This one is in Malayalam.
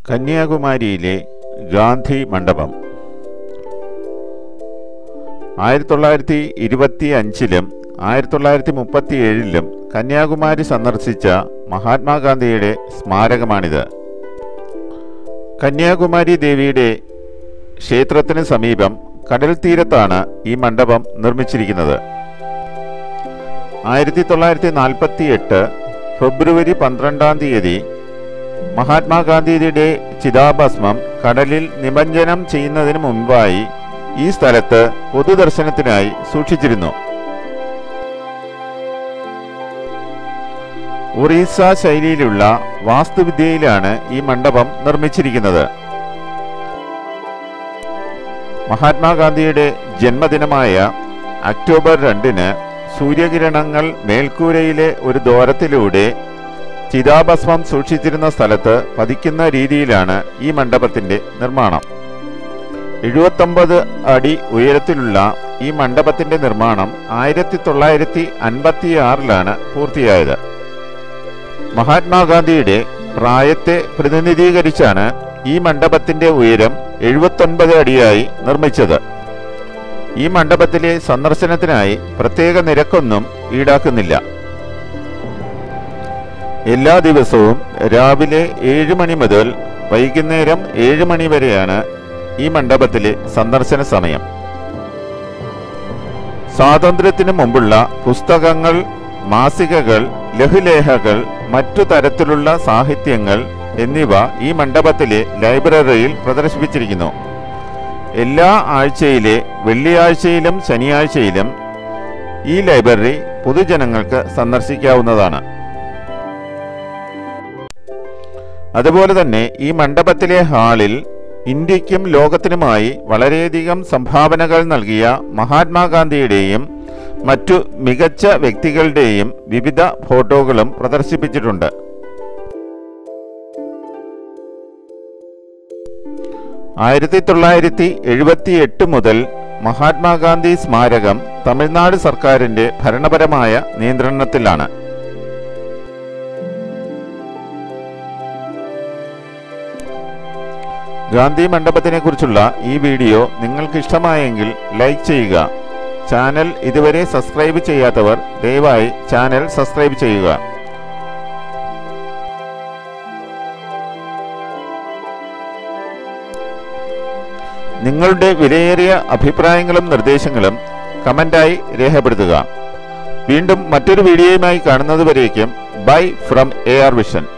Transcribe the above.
കന്യാകുമാരിയിലെ ഗാന്ധി മണ്ഡപം ആയിരത്തി തൊള്ളായിരത്തി ഇരുപത്തി അഞ്ചിലും ആയിരത്തി തൊള്ളായിരത്തി മുപ്പത്തി ഏഴിലും കന്യാകുമാരി സന്ദർശിച്ച മഹാത്മാഗാന്ധിയുടെ സ്മാരകമാണിത് കന്യാകുമാരി ദേവിയുടെ ക്ഷേത്രത്തിന് സമീപം കടൽ തീരത്താണ് ഈ മണ്ഡപം നിർമ്മിച്ചിരിക്കുന്നത് ആയിരത്തി തൊള്ളായിരത്തി നാൽപ്പത്തി എട്ട് ഫെബ്രുവരി പന്ത്രണ്ടാം തീയതി മഹാത്മാഗാന്ധിയുടെ ചിതാഭസ്മം കടലിൽ നിമഞ്ജനം ചെയ്യുന്നതിന് മുൻപായി ഈ സ്ഥലത്ത് പൊതുദർശനത്തിനായി സൂക്ഷിച്ചിരുന്നു ഒറീസ ശൈലിയിലുള്ള വാസ്തുവിദ്യയിലാണ് ഈ മണ്ഡപം നിർമ്മിച്ചിരിക്കുന്നത് മഹാത്മാഗാന്ധിയുടെ ജന്മദിനമായ ഒക്ടോബർ രണ്ടിന് സൂര്യകിരണങ്ങൾ മേൽക്കൂരയിലെ ഒരു ദ്വാരത്തിലൂടെ ചിതാഭസ്മം സൂക്ഷിച്ചിരുന്ന സ്ഥലത്ത് പതിക്കുന്ന രീതിയിലാണ് ഈ മണ്ഡപത്തിന്റെ നിർമ്മാണം എഴുപത്തൊമ്പത് അടി ഉയരത്തിലുള്ള ഈ മണ്ഡപത്തിന്റെ നിർമ്മാണം ആയിരത്തി തൊള്ളായിരത്തി അൻപത്തി ആറിലാണ് പൂർത്തിയായത് മഹാത്മാഗാന്ധിയുടെ പ്രായത്തെ പ്രതിനിധീകരിച്ചാണ് ഈ മണ്ഡപത്തിന്റെ ഉയരം എഴുപത്തൊൻപത് അടിയായി നിർമ്മിച്ചത് ഈ മണ്ഡപത്തിലെ സന്ദർശനത്തിനായി പ്രത്യേക നിരക്കൊന്നും ഈടാക്കുന്നില്ല എല്ലാ ദിവസവും രാവിലെ ഏഴ് മണി മുതൽ വൈകുന്നേരം ഏഴ് മണി വരെയാണ് ഈ മണ്ഡപത്തിലെ സന്ദർശന സമയം സ്വാതന്ത്ര്യത്തിനു മുമ്പുള്ള പുസ്തകങ്ങൾ മാസികകൾ ലഘുലേഖകൾ മറ്റു തരത്തിലുള്ള സാഹിത്യങ്ങൾ എന്നിവ ഈ മണ്ഡപത്തിലെ ലൈബ്രറിയിൽ പ്രദർശിപ്പിച്ചിരിക്കുന്നു എല്ലാ ആഴ്ചയിലെ വെള്ളിയാഴ്ചയിലും ശനിയാഴ്ചയിലും ഈ ലൈബ്രറി പൊതുജനങ്ങൾക്ക് സന്ദർശിക്കാവുന്നതാണ് അതുപോലെ തന്നെ ഈ മണ്ഡപത്തിലെ ഹാളിൽ ഇന്ത്യക്കും ലോകത്തിനുമായി വളരെയധികം സംഭാവനകൾ നൽകിയ മഹാത്മാഗാന്ധിയുടെയും മറ്റു മികച്ച വ്യക്തികളുടെയും വിവിധ ഫോട്ടോകളും പ്രദർശിപ്പിച്ചിട്ടുണ്ട് ആയിരത്തി തൊള്ളായിരത്തി എഴുപത്തി എട്ട് മുതൽ മഹാത്മാഗാന്ധി സ്മാരകം തമിഴ്നാട് സർക്കാരിന്റെ ഭരണപരമായ നിയന്ത്രണത്തിലാണ് ഗാന്ധി മണ്ഡപത്തിനെ കുറിച്ചുള്ള ഈ വീഡിയോ നിങ്ങൾക്ക് ഇഷ്ടമായെങ്കിൽ ലൈക്ക് ചെയ്യുക ചാനൽ ഇതുവരെ സബ്സ്ക്രൈബ് ചെയ്യാത്തവർ ദയവായി ചാനൽ സബ്സ്ക്രൈബ് ചെയ്യുക നിങ്ങളുടെ വിലയേറിയ അഭിപ്രായങ്ങളും നിർദ്ദേശങ്ങളും കമന്റായി രേഖപ്പെടുത്തുക വീണ്ടും മറ്റൊരു വീഡിയോയുമായി കാണുന്നതുവരേക്കും bye from A R vision